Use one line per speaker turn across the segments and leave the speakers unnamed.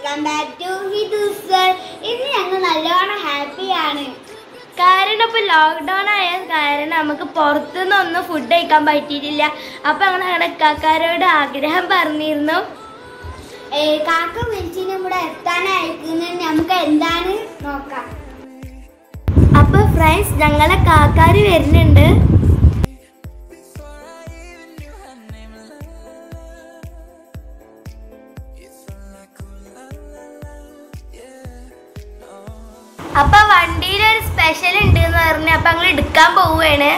welcome back to ഹിദുസർ ഇന്ന് ഞങ്ങൾ നല്ലോണം ഹാപ്പിയാണ്
കാരണം ഇപ്പൊ ലോക്ക്ഡൗൺ ആയ കാരണം നമുക്ക് പുറത്തുനിന്നൊന്നും ഫുഡ് കഴിക്കാൻ പറ്റിയിട്ടില്ല അപ്പൊ അങ്ങനെ ഞങ്ങളുടെ ഇക്കാക്കാരോട് ആഗ്രഹം പറഞ്ഞിരുന്നു
ഏ, കാക്ക വിളിച്ചിന് ഇവിടെ എത്താനായിരിക്കുന്നത് നമുക്ക് എന്താണ് നോക്കാം
അപ്പൊ ഫ്രണ്ട്സ് ഞങ്ങളെ കാക്കാര് വരുന്നുണ്ട് അപ്പൊ വണ്ടിയിൽ ഒരു സ്പെഷ്യൽ ഉണ്ട് എന്ന് പറഞ്ഞു അപ്പൊ ഞങ്ങൾ എടുക്കാൻ പോവുകയാണ്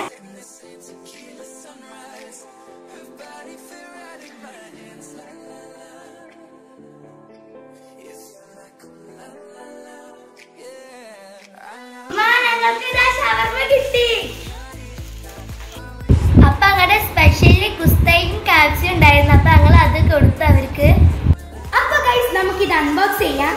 ഉമ്മാ, ഞങ്ങൾക്ക് ഇതാ ഷവർമ്മ കിട്ടി അപ്പൊ അങ്ങനെ സ്പെഷ്യലി കുസ്തയും കാപ്സും ഉണ്ടായിരുന്നു അപ്പൊ ഞങ്ങൾ അത് കൊടുത്തു അവർക്ക് അപ്പൊ ഗൈസ് നമുക്ക് ഇത് അൺബോക്സ് ചെയ്യാം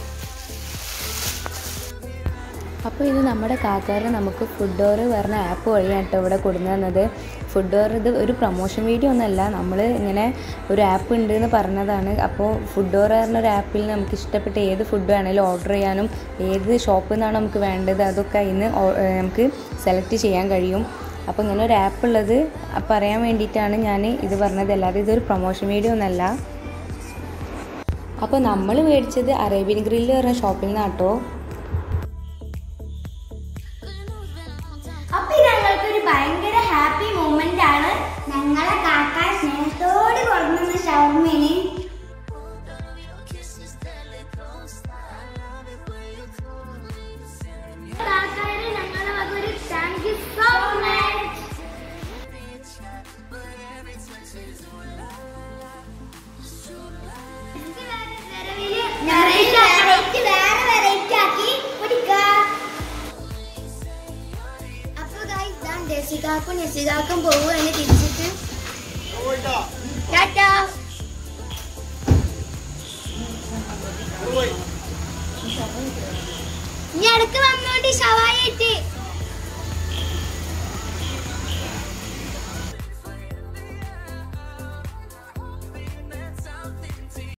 അപ്പോൾ ഇത് നമ്മുടെ കാക്കാരെ നമുക്ക് ഫുഡ് ഡോർ പറഞ്ഞ ആപ്പ് വഴിയാണ് കേട്ടോ ഇവിടെ കൊടുന്നു തന്നത് ഫുഡ് ഡോർ ഇത് ഒരു പ്രൊമോഷൻ വീഡിയോ ഒന്നല്ല നമ്മൾ ഇങ്ങനെ ഒരു ആപ്പ് ഉണ്ട് എന്ന് പറഞ്ഞതാണ് അപ്പോൾ ഫുഡ് ഡോർ പറഞ്ഞ ഒരു ആപ്പിൽ നമുക്ക് ഇഷ്ടപ്പെട്ട ഏത് ഫുഡ് വേണമെങ്കിലും ഓർഡർ ചെയ്യാനും ഏത് ഷോപ്പിൽ നിന്നാണ് നമുക്ക് വേണ്ടത് അതൊക്കെ അതിന് നമുക്ക് സെലക്ട് ചെയ്യാൻ കഴിയും അപ്പോൾ ഇങ്ങനെ ഒരു ആപ്പ് ഉള്ളത് പറയാൻ വേണ്ടിയിട്ടാണ് ഞാൻ ഇത് പറഞ്ഞത് അല്ലാതെ ഇതൊരു പ്രൊമോഷൻ വീഡിയോ ഒന്നല്ല അപ്പോൾ നമ്മൾ മേടിച്ചത് അറേബ്യൻ ഗ്രില്ല് പറഞ്ഞ ഷോപ്പിൽ നിന്നാട്ടോ
അപ്പൊ ഇത് ഞങ്ങൾക്ക് ഒരു ഭയങ്കര ഹാപ്പി മൂമെന്റ് ആണ്
ഞങ്ങളെ കാക്ക സ്നേഹത്തോട് കൊണ്ടുവന്ന ഷവർമ്മേന്
കാക്കാര് ഞങ്ങളെ വക ഒരു thank you so much
variety വേറെ വെറൈറ്റി ആക്കി കുടിക്കാം അപ്പൊ ഗൈസ് ഞാൻ ജെസികാക്കും നെസികാക്കും പോവുകയാണ് തിരിച്ചിട്ട് ടാറ്റാ ഇനി ഇടക്ക് വന്നോണ്ട് ഷവായിട്ട്